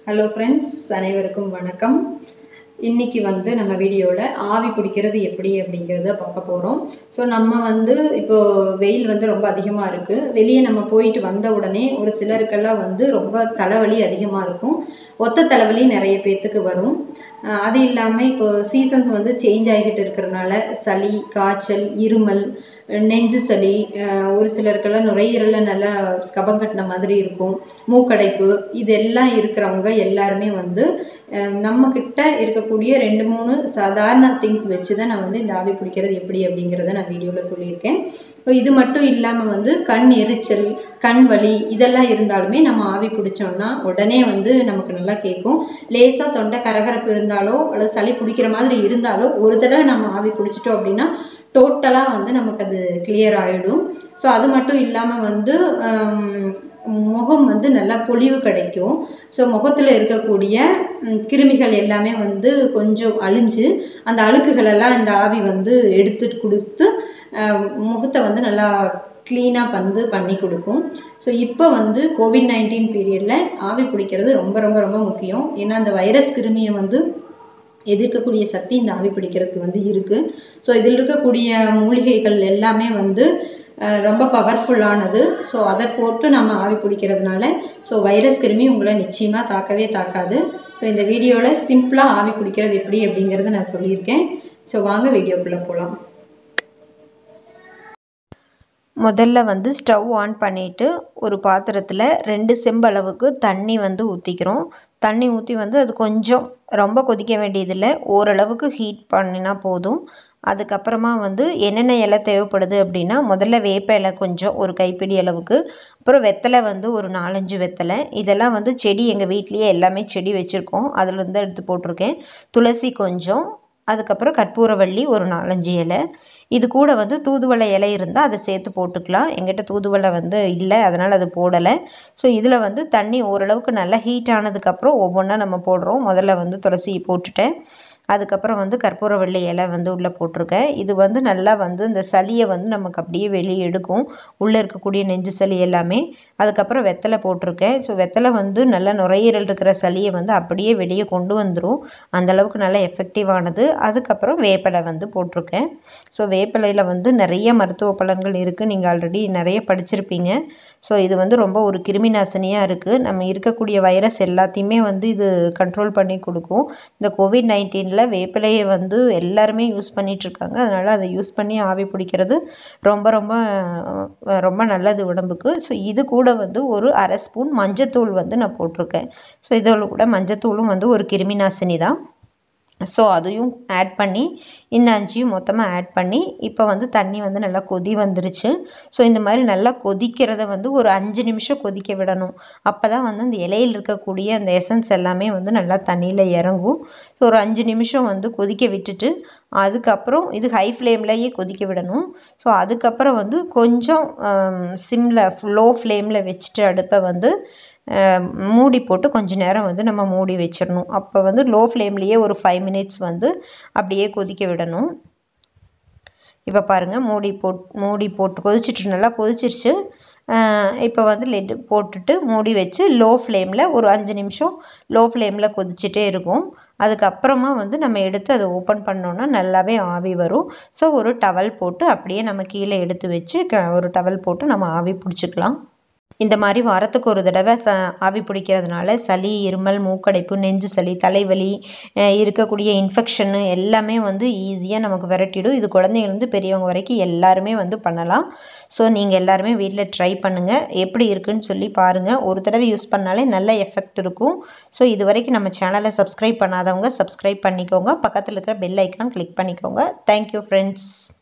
hello friends அனைவருக்கும் வணக்கம் இன்னைக்கு வந்து நம்ம வீடியோவில் ஆவி பிடிக்கிறது எப்படி அப்படிங்கிறத பார்க்க போகிறோம் ஸோ நம்ம வந்து இப்போ வெயில் வந்து ரொம்ப அதிகமாக இருக்குது வெளியே நம்ம போயிட்டு வந்த உடனே ஒரு சிலருக்கெல்லாம் வந்து ரொம்ப தலைவலி அதிகமாக இருக்கும் ஒத்த தலைவலி நிறைய பேர்த்துக்கு வரும் அஹ் அது இல்லாமல் இப்போ சீசன்ஸ் வந்து சேஞ்ச் ஆகிக்கிட்டு இருக்கிறனால சளி காய்ச்சல் இருமல் நெஞ்சு சளி அஹ் ஒரு சிலருக்கெல்லாம் நுரையீரல்ல நல்லா கபம் கட்டின மாதிரி இருக்கும் மூக்கடைப்பு இதெல்லாம் இருக்கிறவங்க எல்லாருமே வந்து அஹ் நம்ம கிட்ட இருக்கக்கூடிய ரெண்டு மூணு சாதாரண திங்ஸ் வச்சு தான் நான் வந்து இந்த ஆவி பிடிக்கிறது எப்படி அப்படிங்கிறத நான் வீடியோவில் சொல்லியிருக்கேன் இப்போ இது மட்டும் இல்லாமல் வந்து கண் எரிச்சல் கண் வலி இதெல்லாம் இருந்தாலுமே நம்ம ஆவி பிடிச்சோம்னா உடனே வந்து நமக்கு நல்லா கேட்கும் லேசாக தொண்டை கரகரப்பு இருந்தாலோ அல்லது சளி பிடிக்கிற மாதிரி இருந்தாலோ ஒரு தடவை நம்ம ஆவி பிடிச்சிட்டோம் அப்படின்னா டோட்டலாக வந்து நமக்கு அது கிளியர் ஆகிடும் ஸோ அது மட்டும் இல்லாமல் வந்து ஆம், முகம் வந்து நல்லா பொலிவு கிடைக்கும் ஸோ முகத்தில் இருக்கக்கூடிய ம், கிருமிகள் எல்லாமே வந்து கொஞ்சம் அழிஞ்சு அந்த அழுக்குகள் எல்லாம் இந்த ஆவி வந்து எடுத்துட்டு கொடுத்து ஆம், முகத்தை வந்து நல்லா க்ளீனாக வந்து பண்ணி கொடுக்கும் ஸோ இப்போ வந்து கோவிட் நைன்டீன் பீரியடில் ஆவி பிடிக்கிறது ரொம்ப ரொம்ப ரொம்ப முக்கியம் ஏன்னா அந்த வைரஸ் கிருமியை வந்து எதிர்க்கக்கூடிய சக்தி இந்த ஆவி பிடிக்கிறதுக்கு வந்து இருக்கு ஸோ இதில் இருக்கக்கூடிய மூலிகைகள் எல்லாமே வந்து அஹ், ரொம்ப பவர்ஃபுல்லானது ஸோ அதை போட்டு நம்ம ஆவி பிடிக்கிறதுனால ஸோ வைரஸ் கிருமி உங்களை நிச்சயமாக தாக்கவே தாக்காது ஸோ இந்த வீடியோவில் சிம்பிளாக ஆவி பிடிக்கிறது எப்படி அப்படிங்கிறத நான் சொல்லியிருக்கேன் ஸோ வாங்க வீடியோக்குள்ளே போகலாம் முதல்ல வந்து ஸ்டவ் ஆன் பண்ணிட்டு ஒரு பாத்திரத்தில் ரெண்டு செம்பு அளவுக்கு தண்ணி வந்து ஊற்றிக்கிறோம் தண்ணி ஊற்றி வந்து அது கொஞ்சம் ரொம்ப கொதிக்க வேண்டியதில்லை ஓரளவுக்கு ஹீட் பண்ணினா போதும் அதுக்கப்புறமா வந்து என்னென்ன இலை தேவைப்படுது அப்படின்னா முதல்ல வேப்ப இலை கொஞ்சம் ஒரு கைப்பிடி அளவுக்கு அப்புறம் வெத்தலை வந்து ஒரு நாலஞ்சு வெத்தலை இதெல்லாம் வந்து செடி எங்கள் வீட்லேயே எல்லாமே செடி வச்சுருக்கோம் அதுலேருந்து எடுத்து போட்டிருக்கேன் துளசி கொஞ்சம் அதுக்கப்புறம் கற்பூரவள்ளி ஒரு நாலஞ்சு இலை இது கூட வந்து தூதுவளை இலை இருந்தால் அதை சேர்த்து போட்டுக்கலாம் எங்கிட்ட தூதுவளை வந்து இல்லை அதனால் அது போடலை ஸோ இதில் வந்து தண்ணி ஓரளவுக்கு நல்லா ஹீட் ஆனதுக்கப்புறம் ஒவ்வொன்றா நம்ம போடுறோம் முதல்ல வந்து துளசி போட்டுட்டேன் அதுக்கப்புறம் வந்து கற்பூரவள்ளி இலை வந்து உள்ளே போட்டிருக்கேன் இது வந்து நல்லா வந்து இந்த சளியை வந்து நமக்கு அப்படியே வெளியே எடுக்கும் உள்ளே இருக்கக்கூடிய நெஞ்சு சளி எல்லாமே அதுக்கப்புறம் வெத்தலை போட்டிருக்கேன் ஸோ வெத்தலை வந்து நல்லா நுரையீரல் இருக்கிற சளியை வந்து அப்படியே வெளியே கொண்டு வந்துடும் அந்தளவுக்கு நல்லா எஃபெக்டிவானது அதுக்கப்புறம் வேப்பிலை வந்து போட்டிருக்கேன் ஸோ வேப்பிலையில் வந்து நிறைய மருத்துவ பலன்கள் இருக்குது நீங்கள் ஆல்ரெடி நிறைய படிச்சிருப்பீங்க ஸோ இது வந்து ரொம்ப ஒரு கிருமி நாசினியாக இருக்குது நம்ம இருக்கக்கூடிய வைரஸ் எல்லாத்தையுமே வந்து இது கண்ட்ரோல் பண்ணி கொடுக்கும் இந்த கோவிட் நைன்டீனில் வேப்பிலையை வந்து எல்லாருமே யூஸ் பண்ணிட்டு இருக்காங்க அதனால் அதை யூஸ் பண்ணி ஆவி பிடிக்கிறது ரொம்ப ரொம்ப அஹ், ரொம்ப நல்லது உடம்புக்கு ஸோ இது கூட வந்து ஒரு அரை ஸ்பூன் மஞ்சத்தூள் வந்து நான் போட்டிருக்கேன் ஸோ இதோட கூட மஞ்சத்தூளும் வந்து ஒரு கிருமி நாசினி தான் ஸோ அதையும் ஆட் பண்ணி இந்த அஞ்சையும் மொத்தமாக ஆட் பண்ணி இப்போ வந்து தண்ணி வந்து நல்லா கொதி வந்துருச்சு ஸோ இந்த மாதிரி நல்லா கொதிக்கிறத வந்து ஒரு அஞ்சு நிமிஷம் கொதிக்க விடணும் அப்போ தான் வந்து அந்த இலையில் இருக்கக்கூடிய அந்த எசன்ஸ் எல்லாமே வந்து நல்லா தண்ணியில் இறங்கும் ஸோ ஒரு அஞ்சு நிமிஷம் வந்து கொதிக்க விட்டுட்டு அதுக்கப்புறம் இது ஹை ஃப்ளேம்லேயே கொதிக்க விடணும் ஸோ அதுக்கப்புறம் வந்து கொஞ்சம் சிம்மில் லோ ஃப்ளேமில் வச்சுட்டு அடுப்பை வந்து அஹ், மூடி போட்டு கொஞ்ச நேரம் வந்து நம்ம மூடி வச்சிடணும் அப்போ வந்து லோ ஃப்ளேம்லேயே ஒரு ஃபைவ் மினிட்ஸ் வந்து அப்படியே கொதிக்க விடணும் இப்போ பாருங்கள் மூடி போட் மூடி போட்டு கொதிச்சிட்டு நல்லா கொதிச்சிருச்சு இப்போ வந்து லெட் போட்டுட்டு மூடி வச்சு லோ ஃப்ளேமில் ஒரு அஞ்சு நிமிஷம் லோ ஃப்ளேமில் கொதிச்சிட்டே இருக்கும் அதுக்கப்புறமா வந்து நம்ம எடுத்து அதை ஓப்பன் பண்ணோன்னா நல்லாவே ஆவி வரும் ஸோ ஒரு டவல் போட்டு அப்படியே நம்ம கீழே எடுத்து வச்சு க- ஒரு டவல் போட்டு நம்ம ஆவி பிடிச்சிக்கலாம் இந்த மாதிரி வாரத்துக்கு ஒரு தடவை ச ஆவி பிடிக்கிறதுனால சளி இருமல் மூக்கடைப்பு நெஞ்சு சளி தலைவலி அஹ் இருக்கக்கூடிய இன்ஃபெக்ஷனு எல்லாமே வந்து ஈஸியாக நமக்கு விரட்டிடும் இது குழந்தைங்கலேருந்து பெரியவங்க வரைக்கும் எல்லாருமே வந்து பண்ணலாம் ஸோ நீங்கள் எல்லாருமே வீட்டில் ட்ரை பண்ணுங்கள் எப்படி இருக்குன்னு சொல்லி பாருங்கள் ஒரு தடவை யூஸ் பண்ணாலே நல்ல எஃபெக்ட் இருக்கும் ஸோ இது வரைக்கும் நம்ம சேனலை சப்ஸ்கிரைப் பண்ணாதவங்க சப்ஸ்கிரைப் பண்ணிக்கோங்க பக்கத்தில் இருக்கிற பெல் ஐக்கான் கிளிக் பண்ணிக்கோங்க தேங்க்யூ ஃப்ரெண்ட்ஸ்